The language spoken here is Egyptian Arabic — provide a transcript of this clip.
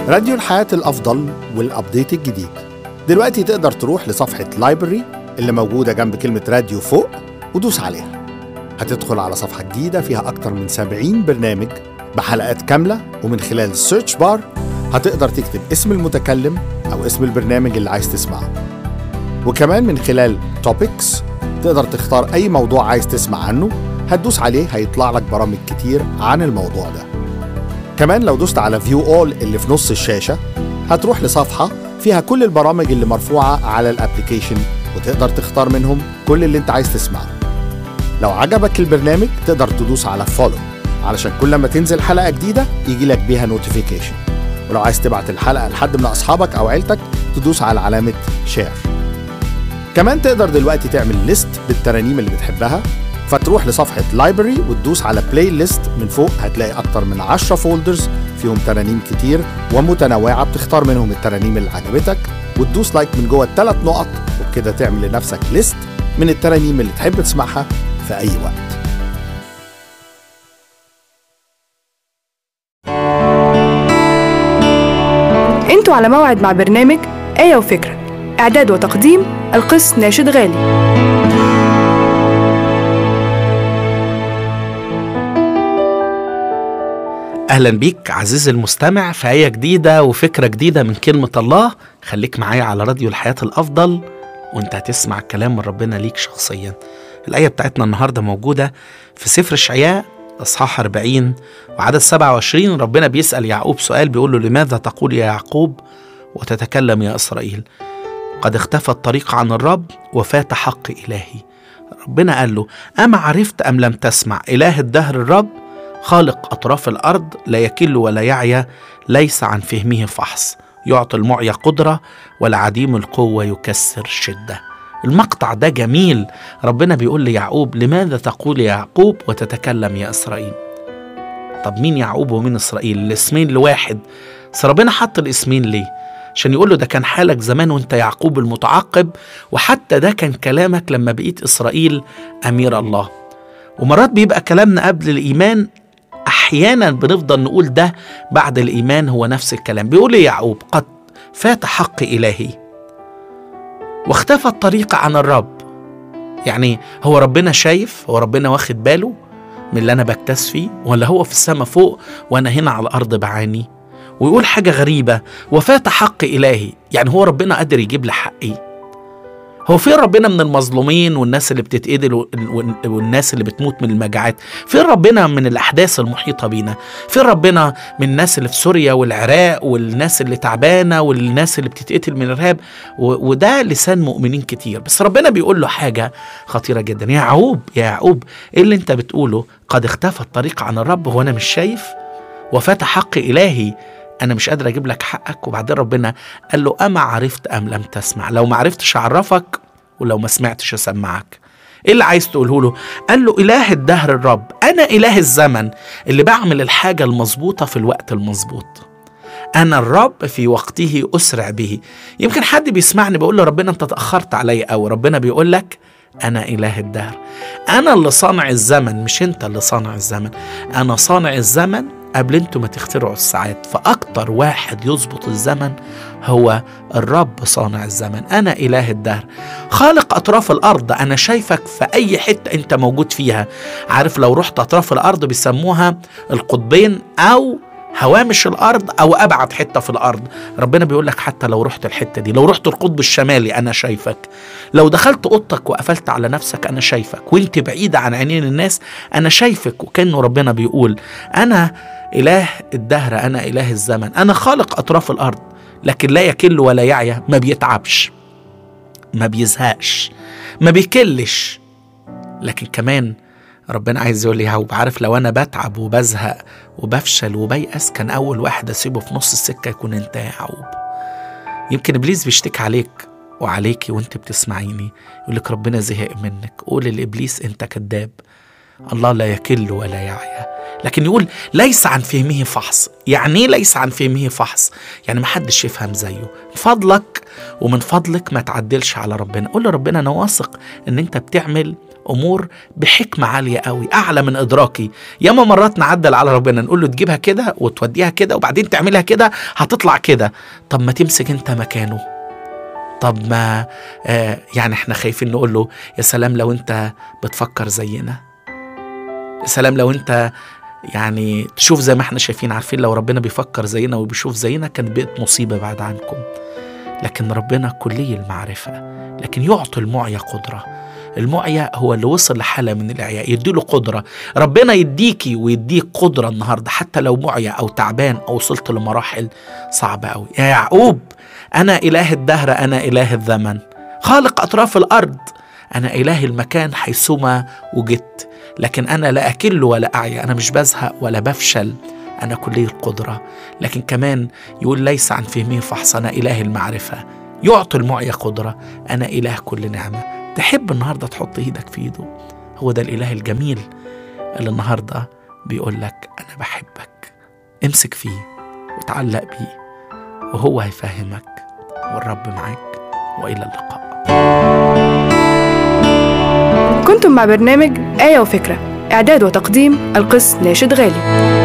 راديو الحياة الأفضل والأبديت الجديد دلوقتي تقدر تروح لصفحة لايبرري اللي موجودة جنب كلمة راديو فوق ودوس عليها هتدخل على صفحة جديدة فيها أكتر من 70 برنامج بحلقات كاملة ومن خلال السيرش بار هتقدر تكتب اسم المتكلم أو اسم البرنامج اللي عايز تسمعه وكمان من خلال توبكس تقدر تختار أي موضوع عايز تسمع عنه هتدوس عليه هيطلع لك برامج كتير عن الموضوع ده كمان لو دوست على فيو اول اللي في نص الشاشة هتروح لصفحة فيها كل البرامج اللي مرفوعة على الابليكيشن وتقدر تختار منهم كل اللي انت عايز تسمعه لو عجبك البرنامج تقدر تدوس على فولو علشان كل ما تنزل حلقة جديدة يجي لك بيها نوتيفيكيشن ولو عايز تبعت الحلقة لحد من أصحابك أو عيلتك تدوس على علامة شير كمان تقدر دلوقتي تعمل ليست بالترانيم اللي بتحبها فتروح لصفحة لايبرري وتدوس على بلاي ليست من فوق هتلاقي أكتر من 10 فولدرز فيهم ترانيم كتير ومتنوعة بتختار منهم الترانيم اللي عجبتك وتدوس لايك من جوه الثلاث نقط وبكده تعمل لنفسك ليست من الترانيم اللي تحب تسمعها في أي وقت انتوا على موعد مع برنامج آية وفكرة إعداد وتقديم القس ناشد غالي اهلا بيك عزيزي المستمع في آية جديدة وفكرة جديدة من كلمة الله خليك معايا على راديو الحياة الأفضل وانت هتسمع كلام من ربنا ليك شخصيا الآية بتاعتنا النهاردة موجودة في سفر الشعياء أصحاح 40 وعدد 27 ربنا بيسأل يعقوب سؤال بيقول له لماذا تقول يا يعقوب وتتكلم يا إسرائيل قد اختفى الطريق عن الرب وفات حق إلهي ربنا قال له أما عرفت أم لم تسمع إله الدهر الرب خالق أطراف الأرض لا يكل ولا يعيا ليس عن فهمه فحص يعطي المعيا قدرة والعديم القوة يكسر شدة المقطع ده جميل ربنا بيقول ليعقوب لماذا تقول يا يعقوب وتتكلم يا إسرائيل طب مين يعقوب ومين إسرائيل الاسمين لواحد بس ربنا حط الاسمين ليه عشان يقول له ده كان حالك زمان وانت يعقوب المتعقب وحتى ده كان كلامك لما بقيت إسرائيل أمير الله ومرات بيبقى كلامنا قبل الإيمان احيانا بنفضل نقول ده بعد الايمان هو نفس الكلام بيقول يعقوب قد فات حق الهي واختفى الطريق عن الرب يعني هو ربنا شايف هو ربنا واخد باله من اللي انا بكتس فيه ولا هو في السماء فوق وانا هنا على الارض بعاني ويقول حاجه غريبه وفات حق الهي يعني هو ربنا قادر يجيب لي حقي هو فين ربنا من المظلومين والناس اللي بتتقتل والناس اللي بتموت من المجاعات فين ربنا من الأحداث المحيطة بينا فين ربنا من الناس اللي في سوريا والعراق والناس اللي تعبانة والناس اللي بتتقتل من الإرهاب وده لسان مؤمنين كتير بس ربنا بيقول له حاجة خطيرة جدا يا يعقوب يا يعقوب إيه اللي أنت بتقوله قد اختفى الطريق عن الرب هو أنا مش شايف وفات حق إلهي انا مش قادر اجيب لك حقك وبعدين ربنا قال له اما عرفت ام لم تسمع لو ما عرفتش اعرفك ولو ما سمعتش اسمعك ايه اللي عايز تقوله له قال له اله الدهر الرب انا اله الزمن اللي بعمل الحاجه المظبوطه في الوقت المظبوط انا الرب في وقته اسرع به يمكن حد بيسمعني بيقول له ربنا انت تاخرت عليا قوي ربنا بيقول لك أنا إله الدهر أنا اللي صانع الزمن مش أنت اللي صانع الزمن أنا صانع الزمن قبل انتوا ما تخترعوا الساعات فأكتر واحد يظبط الزمن هو الرب صانع الزمن أنا إله الدهر خالق أطراف الأرض أنا شايفك في أي حتة أنت موجود فيها عارف لو رحت أطراف الأرض بيسموها القطبين أو هوامش الارض او ابعد حته في الارض ربنا بيقول لك حتى لو رحت الحته دي لو رحت القطب الشمالي انا شايفك لو دخلت اوضتك وقفلت على نفسك انا شايفك وانت بعيده عن عينين الناس انا شايفك وكانه ربنا بيقول انا اله الدهر انا اله الزمن انا خالق اطراف الارض لكن لا يكل ولا يعيا ما بيتعبش ما بيزهقش ما بيكلش لكن كمان ربنا عايز يقول لي هو عارف لو انا بتعب وبزهق وبفشل وبيأس كان اول واحد اسيبه في نص السكه يكون انت يا يعقوب يمكن ابليس بيشتكي عليك وعليكي وانت بتسمعيني يقول لك ربنا زهق منك قول لابليس انت كذاب الله لا يكل ولا يعيا لكن يقول ليس عن فهمه فحص يعني ايه ليس عن فهمه فحص يعني ما حدش يفهم زيه من فضلك ومن فضلك ما تعدلش على ربنا قول لربنا انا واثق ان انت بتعمل امور بحكمه عاليه قوي اعلى من ادراكي ياما مرات نعدل على ربنا نقول له تجيبها كده وتوديها كده وبعدين تعملها كده هتطلع كده طب ما تمسك انت مكانه طب ما آه يعني احنا خايفين نقول له يا سلام لو انت بتفكر زينا يا سلام لو انت يعني تشوف زي ما احنا شايفين عارفين لو ربنا بيفكر زينا وبيشوف زينا كانت بقت مصيبة بعد عنكم لكن ربنا كلي المعرفة لكن يعطي المعيا قدرة المعيا هو اللي وصل لحالة من الإعياء يديله قدرة ربنا يديكي ويديك قدرة النهاردة حتى لو معيا أو تعبان أو وصلت لمراحل صعبة أوي يا يعقوب أنا إله الدهر أنا إله الزمن خالق أطراف الأرض أنا إله المكان حيثما وجدت لكن أنا لا أكل ولا أعيا أنا مش بزهق ولا بفشل أنا كلي القدرة لكن كمان يقول ليس عن فهمه فحص أنا إله المعرفة يعطي المعيا قدرة أنا إله كل نعمة تحب النهاردة تحط إيدك في إيده هو ده الإله الجميل اللي النهاردة بيقول لك أنا بحبك امسك فيه وتعلق بيه وهو هيفهمك والرب معاك وإلى اللقاء كنتم مع برنامج آية وفكرة إعداد وتقديم القس ناشد غالي